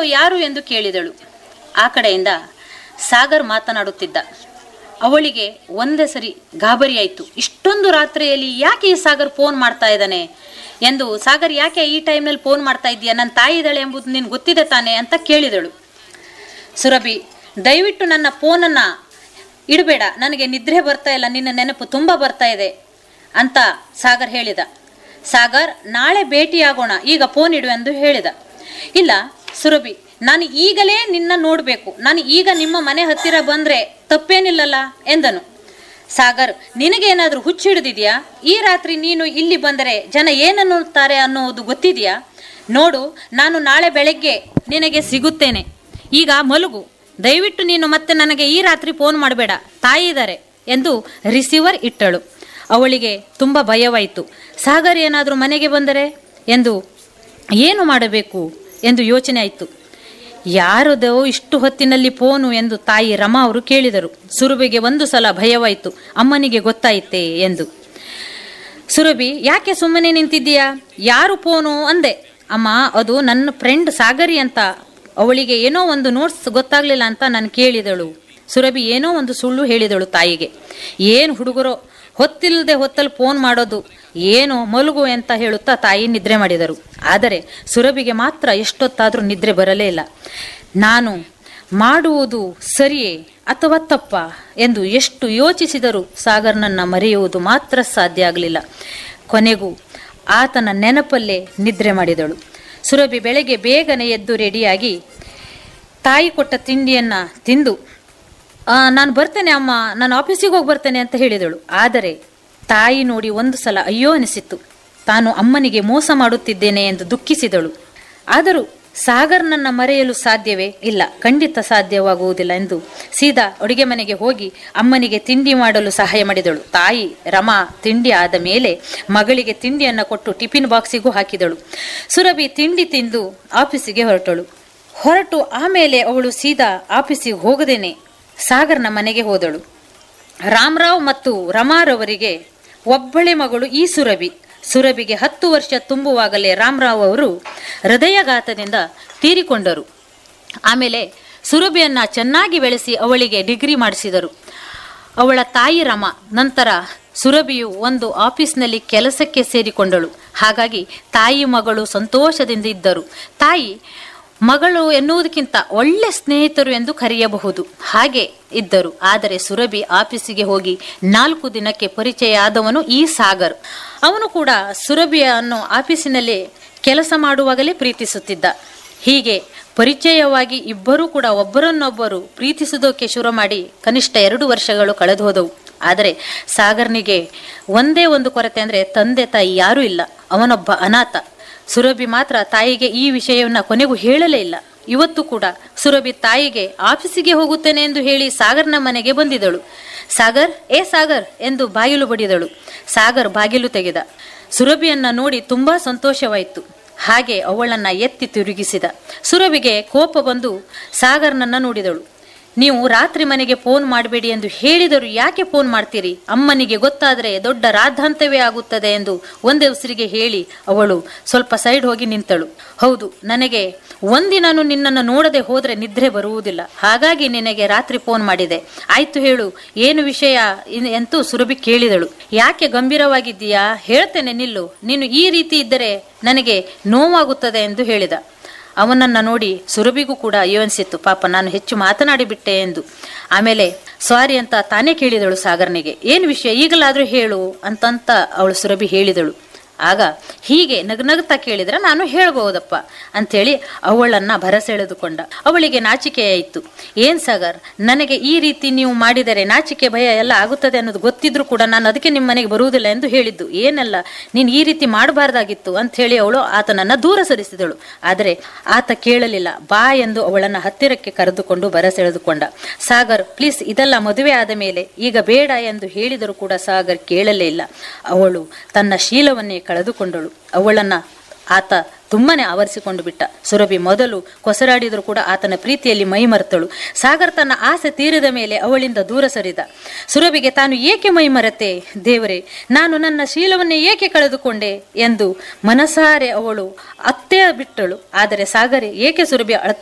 ಯಾರು ಎಂದು ಕೇಳಿದಳು ಆ ಕಡೆಯಿಂದ ಸಾಗರ್ ಮಾತನಾಡುತ್ತಿದ್ದ ಅವಳಿಗೆ ಒಂದೇ ಸರಿ ಗಾಬರಿಯಾಯಿತು ಇಷ್ಟೊಂದು ರಾತ್ರಿಯಲ್ಲಿ ಯಾಕೆ ಈ ಸಾಗರ್ ಫೋನ್ ಮಾಡ್ತಾ ಇದ್ದಾನೆ ಎಂದು ಸಾಗರ್ ಯಾಕೆ ಈ ಟೈಮ್ನಲ್ಲಿ ಫೋನ್ ಮಾಡ್ತಾ ಇದೀಯಾ ನನ್ನ ತಾಯಿ ಇದ್ದಾಳೆ ಎಂಬುದು ನಿನ್ಗೆ ಗೊತ್ತಿದೆ ತಾನೆ ಅಂತ ಕೇಳಿದಳು ಸುರಭಿ ದಯವಿಟ್ಟು ನನ್ನ ಫೋನನ್ನು ಇಡಬೇಡ ನನಗೆ ನಿದ್ರೆ ಬರ್ತಾ ಇಲ್ಲ ನಿನ್ನ ನೆನಪು ತುಂಬ ಬರ್ತಾ ಇದೆ ಅಂತ ಸಾಗರ್ ಹೇಳಿದ ಸಾಗರ್ ನಾಳೆ ಭೇಟಿಯಾಗೋಣ ಈಗ ಫೋನ್ ಇಡು ಎಂದು ಹೇಳಿದ ಇಲ್ಲ ಸುರಭಿ ನಾನು ಈಗಲೇ ನಿನ್ನ ನೋಡಬೇಕು ನಾನು ಈಗ ನಿಮ್ಮ ಮನೆ ಹತ್ತಿರ ಬಂದರೆ ತಪ್ಪೇನಿಲ್ಲಲ್ಲ ಎಂದನು ಸಾಗರ್ ನಿನಗೇನಾದರೂ ಹುಚ್ಚು ಹಿಡಿದಿದ್ಯಾ ಈ ರಾತ್ರಿ ನೀನು ಇಲ್ಲಿ ಬಂದರೆ ಜನ ಏನನ್ನುತ್ತಾರೆ ಅನ್ನೋದು ಗೊತ್ತಿದೆಯಾ ನೋಡು ನಾನು ನಾಳೆ ಬೆಳಗ್ಗೆ ನಿನಗೆ ಸಿಗುತ್ತೇನೆ ಈಗ ಮಲಗು ದಯವಿಟ್ಟು ನೀನು ಮತ್ತೆ ನನಗೆ ಈ ರಾತ್ರಿ ಫೋನ್ ಮಾಡಬೇಡ ತಾಯಿ ಇದ್ದಾರೆ ಎಂದು ರಿಸೀವರ್ ಇಟ್ಟಳು ಅವಳಿಗೆ ತುಂಬ ಭಯವಾಯಿತು ಸಾಗರ್ ಏನಾದರೂ ಮನೆಗೆ ಬಂದರೆ ಎಂದು ಏನು ಮಾಡಬೇಕು ಎಂದು ಯೋಚನೆ ಆಯಿತು ಯಾರದೋ ಇಷ್ಟು ಹೊತ್ತಿನಲ್ಲಿ ಫೋನು ಎಂದು ತಾಯಿ ರಮಾ ಅವರು ಕೇಳಿದರು ಸುರುಬಿಗೆ ಒಂದು ಸಲ ಭಯವಾಯಿತು ಅಮ್ಮನಿಗೆ ಗೊತ್ತಾಯಿತೆ ಎಂದು ಸುರಭಿ ಯಾಕೆ ಸುಮ್ಮನೆ ನಿಂತಿದ್ದೀಯಾ ಯಾರು ಫೋನು ಅಂದೆ ಅಮ್ಮ ಅದು ನನ್ನ ಫ್ರೆಂಡ್ ಸಾಗರಿ ಅಂತ ಅವಳಿಗೆ ಏನೋ ಒಂದು ನೋಟ್ಸ್ ಗೊತ್ತಾಗ್ಲಿಲ್ಲ ಅಂತ ನಾನು ಕೇಳಿದಳು ಸುರಭಿ ಏನೋ ಒಂದು ಸುಳ್ಳು ಹೇಳಿದಳು ತಾಯಿಗೆ ಏನು ಹುಡುಗರೋ ಹೊತ್ತಿಲ್ಲದೆ ಹೊತ್ತಲ್ಲಿ ಫೋನ್ ಮಾಡೋದು ಏನು ಮಲಗು ಅಂತ ಹೇಳುತ್ತಾ ತಾಯಿ ನಿದ್ರೆ ಮಾಡಿದರು ಆದರೆ ಸುರಭಿಗೆ ಮಾತ್ರ ಎಷ್ಟೊತ್ತಾದರೂ ನಿದ್ರೆ ಬರಲೇ ಇಲ್ಲ ನಾನು ಮಾಡುವುದು ಸರಿಯೇ ಅಥವಾ ತಪ್ಪ ಎಂದು ಎಷ್ಟು ಯೋಚಿಸಿದರೂ ಸಾಗರ್ನನ್ನ ಮರೆಯುವುದು ಮಾತ್ರ ಸಾಧ್ಯ ಆಗಲಿಲ್ಲ ಕೊನೆಗೂ ಆತನ ನೆನಪಲ್ಲೇ ನಿದ್ರೆ ಮಾಡಿದಳು ಸುರಭಿ ಬೆಳಗ್ಗೆ ಬೇಗನೆ ಎದ್ದು ರೆಡಿಯಾಗಿ ತಾಯಿ ಕೊಟ್ಟ ತಿಂಡಿಯನ್ನು ತಿಂದು "ಆ, ನಾನು ಬರ್ತೇನೆ ಅಮ್ಮ ನಾನು ಆಫೀಸಿಗೆ ಹೋಗಿ ಬರ್ತೇನೆ ಅಂತ ಹೇಳಿದಳು ಆದರೆ ತಾಯಿ ನೋಡಿ ಒಂದು ಸಲ ಅಯ್ಯೋ ಅನಿಸಿತ್ತು ತಾನು ಅಮ್ಮನಿಗೆ ಮೋಸ ಮಾಡುತ್ತಿದ್ದೇನೆ ಎಂದು ದುಃಖಿಸಿದಳು ಆದರೂ ಸಾಗರ್ನನ್ನ ಮರೆಯಲು ಸಾಧ್ಯವೇ ಇಲ್ಲ ಖಂಡಿತ ಸಾಧ್ಯವಾಗುವುದಿಲ್ಲ ಎಂದು ಸೀದಾ ಅಡುಗೆ ಮನೆಗೆ ಹೋಗಿ ಅಮ್ಮನಿಗೆ ತಿಂಡಿ ಮಾಡಲು ಸಹಾಯ ಮಾಡಿದಳು ತಾಯಿ ರಮಾ ತಿಂಡಿ ಆದ ಮೇಲೆ ಮಗಳಿಗೆ ತಿಂಡಿಯನ್ನು ಕೊಟ್ಟು ಟಿಫಿನ್ ಬಾಕ್ಸಿಗೂ ಹಾಕಿದಳು ಸುರಭಿ ತಿಂಡಿ ತಿಂದು ಆಫೀಸಿಗೆ ಹೊರಟಳು ಹೊರಟು ಆಮೇಲೆ ಅವಳು ಸೀದಾ ಆಫೀಸಿಗೆ ಹೋಗದೇನೆ ಸಾಗರ್ನ ಮನೆಗೆ ಹೋದಳು ರಾಮರಾವ್ ಮತ್ತು ರಮಾರವರಿಗೆ ಒಬ್ಬಳೆ ಮಗಳು ಈ ಸುರಭಿ ಸುರಭಿಗೆ ಹತ್ತು ವರ್ಷ ತುಂಬುವಾಗಲೇ ರಾಮರಾವ್ ಅವರು ಹೃದಯಘಾತದಿಂದ ತೀರಿಕೊಂಡರು ಆಮೇಲೆ ಸುರಭಿಯನ್ನ ಚೆನ್ನಾಗಿ ಬೆಳೆಸಿ ಅವಳಿಗೆ ಡಿಗ್ರಿ ಮಾಡಿಸಿದರು ಅವಳ ತಾಯಿ ರಮ ನಂತರ ಸುರಭಿಯು ಒಂದು ಆಫೀಸ್ನಲ್ಲಿ ಕೆಲಸಕ್ಕೆ ಸೇರಿಕೊಂಡಳು ಹಾಗಾಗಿ ತಾಯಿ ಮಗಳು ಸಂತೋಷದಿಂದ ಇದ್ದರು ತಾಯಿ ಮಗಳು ಎನ್ನುವುದಕ್ಕಿಂತ ಒಳ್ಳೆ ಸ್ನೇಹಿತರು ಎಂದು ಕರೆಯಬಹುದು ಹಾಗೆ ಇದ್ದರು ಆದರೆ ಸುರಭಿ ಆಫೀಸಿಗೆ ಹೋಗಿ ನಾಲ್ಕು ದಿನಕ್ಕೆ ಪರಿಚಯ ಆದವನು ಈ ಸಾಗರ್ ಅವನು ಕೂಡ ಸುರಭಿಯನ್ನು ಆಫೀಸಿನಲ್ಲಿ ಕೆಲಸ ಮಾಡುವಾಗಲೇ ಪ್ರೀತಿಸುತ್ತಿದ್ದ ಹೀಗೆ ಪರಿಚಯವಾಗಿ ಇಬ್ಬರೂ ಕೂಡ ಒಬ್ಬರನ್ನೊಬ್ಬರು ಪ್ರೀತಿಸುವುದಕ್ಕೆ ಶುರು ಮಾಡಿ ಕನಿಷ್ಠ ಎರಡು ವರ್ಷಗಳು ಕಳೆದು ಹೋದವು ಆದರೆ ಸಾಗರ್ನಿಗೆ ಒಂದೇ ಒಂದು ಕೊರತೆ ಅಂದರೆ ತಂದೆ ತಾಯಿ ಯಾರೂ ಇಲ್ಲ ಅವನೊಬ್ಬ ಅನಾಥ ಸುರಭಿ ಮಾತ್ರ ತಾಯಿಗೆ ಈ ವಿಷಯವನ್ನು ಕೊನೆಗೂ ಹೇಳಲೇ ಇಲ್ಲ ಇವತ್ತು ಕೂಡ ಸುರಭಿ ತಾಯಿಗೆ ಆಫೀಸಿಗೆ ಹೋಗುತ್ತೇನೆ ಎಂದು ಹೇಳಿ ಸಾಗರ್ನ ಮನೆಗೆ ಬಂದಿದಳು ಸಾಗರ್ ಏ ಸಾಗರ್ ಎಂದು ಬಾಗಿಲು ಬಡಿದಳು ಸಾಗರ್ ಬಾಗಿಲು ತೆಗೆದ ಸುರಭಿಯನ್ನ ನೋಡಿ ತುಂಬಾ ಸಂತೋಷವಾಯಿತು ಹಾಗೆ ಅವಳನ್ನ ಎತ್ತಿ ತಿರುಗಿಸಿದ ಸುರಭಿಗೆ ಕೋಪ ಬಂದು ಸಾಗರ್ನನ್ನ ನೋಡಿದಳು ನೀವು ರಾತ್ರಿ ಮನೆಗೆ ಫೋನ್ ಮಾಡಬೇಡಿ ಎಂದು ಹೇಳಿದರು ಯಾಕೆ ಫೋನ್ ಮಾಡ್ತೀರಿ ಅಮ್ಮನಿಗೆ ಗೊತ್ತಾದರೆ ದೊಡ್ಡ ರಾದ್ಧಾಂತವೇ ಆಗುತ್ತದೆ ಎಂದು ಒಂದೇ ಉಸಿರಿಗೆ ಹೇಳಿ ಅವಳು ಸ್ವಲ್ಪ ಸೈಡ್ ಹೋಗಿ ನಿಂತಳು ಹೌದು ನನಗೆ ಒಂದಿನನು ನಿನ್ನನ್ನು ನೋಡದೆ ಹೋದರೆ ನಿದ್ರೆ ಬರುವುದಿಲ್ಲ ಹಾಗಾಗಿ ನಿನಗೆ ರಾತ್ರಿ ಫೋನ್ ಮಾಡಿದೆ ಆಯ್ತು ಹೇಳು ಏನು ವಿಷಯ ಇನ್- ಎಂತೂ ಸುರಭಿ ಕೇಳಿದಳು ಯಾಕೆ ಗಂಭೀರವಾಗಿದ್ದೀಯಾ ಹೇಳ್ತೇನೆ ನಿಲ್ಲು ನೀನು ಈ ರೀತಿ ಇದ್ದರೆ ನನಗೆ ನೋವಾಗುತ್ತದೆ ಎಂದು ಹೇಳಿದ ಅವನನ್ನ ನೋಡಿ ಸುರಭಿಗೂ ಕೂಡ ಅಯ್ಯೋ ಅನಿಸಿತ್ತು ಪಾಪ ನಾನು ಹೆಚ್ಚು ಮಾತನಾಡಿಬಿಟ್ಟೆ ಎಂದು ಆಮೇಲೆ ಸಾರಿ ಅಂತ ತಾನೇ ಕೇಳಿದಳು ಸಾಗರ್ನಿಗೆ ಏನು ವಿಷಯ ಈಗಲಾದರೂ ಹೇಳು ಅಂತಂತ ಅವಳು ಸುರಭಿ ಹೇಳಿದಳು ಆಗ ಹೀಗೆ ನಗನಗ್ತಾ ಕೇಳಿದ್ರೆ ನಾನು ಹೇಳ್ಬಹುದಪ್ಪ ಅಂಥೇಳಿ ಅವಳನ್ನ ಭರಸೆಳೆದುಕೊಂಡ ಅವಳಿಗೆ ನಾಚಿಕೆಯಾಯಿತು ಏನ್ ಸಾಗರ್ ನನಗೆ ಈ ರೀತಿ ನೀವು ಮಾಡಿದರೆ ನಾಚಿಕೆ ಭಯ ಎಲ್ಲ ಆಗುತ್ತದೆ ಅನ್ನೋದು ಗೊತ್ತಿದ್ರು ಕೂಡ ನಾನು ಅದಕ್ಕೆ ನಿಮ್ಮ ಮನೆಗೆ ಬರುವುದಿಲ್ಲ ಎಂದು ಹೇಳಿದ್ದು ಏನಲ್ಲ ನೀನು ಈ ರೀತಿ ಮಾಡಬಾರ್ದಾಗಿತ್ತು ಅಂತ ಹೇಳಿ ಅವಳು ಆತನನ್ನ ದೂರ ಸರಿಸಿದಳು ಆದರೆ ಆತ ಕೇಳಲಿಲ್ಲ ಬಾ ಎಂದು ಅವಳನ್ನ ಹತ್ತಿರಕ್ಕೆ ಕರೆದುಕೊಂಡು ಬರಸೆಳೆದುಕೊಂಡ ಸಾಗರ್ ಪ್ಲೀಸ್ ಇದೆಲ್ಲ ಮದುವೆ ಆದ ಮೇಲೆ ಈಗ ಬೇಡ ಎಂದು ಹೇಳಿದರೂ ಕೂಡ ಸಾಗರ್ ಕೇಳಲೇ ಇಲ್ಲ ಅವಳು ತನ್ನ ಶೀಲವನ್ನೇ ಕಳೆದುಕೊಂಡಳು ಅವಳನ್ನ ಆತ ತುಂಬಾನೇ ಆವರಿಸಿಕೊಂಡು ಬಿಟ್ಟ ಸುರಭಿ ಮೊದಲು ಕೊಸರಾಡಿದರೂ ಕೂಡ ಆತನ ಪ್ರೀತಿಯಲ್ಲಿ ಮೈ ಮರೆತಳು ಸಾಗರ್ ತನ್ನ ಆಸೆ ತೀರಿದ ಮೇಲೆ ಅವಳಿಂದ ದೂರ ಸರಿದ ಸುರಭಿಗೆ ತಾನು ಏಕೆ ಮೈ ಮರೆತೆ ದೇವರೇ ನಾನು ನನ್ನ ಶೀಲವನ್ನೇ ಏಕೆ ಕಳೆದುಕೊಂಡೆ ಎಂದು ಮನಸಾರೆ ಅವಳು ಅತ್ತೆ ಬಿಟ್ಟಳು ಆದರೆ ಸಾಗರೆ ಏಕೆ ಸುರಭಿ ಅಳ್ತಾ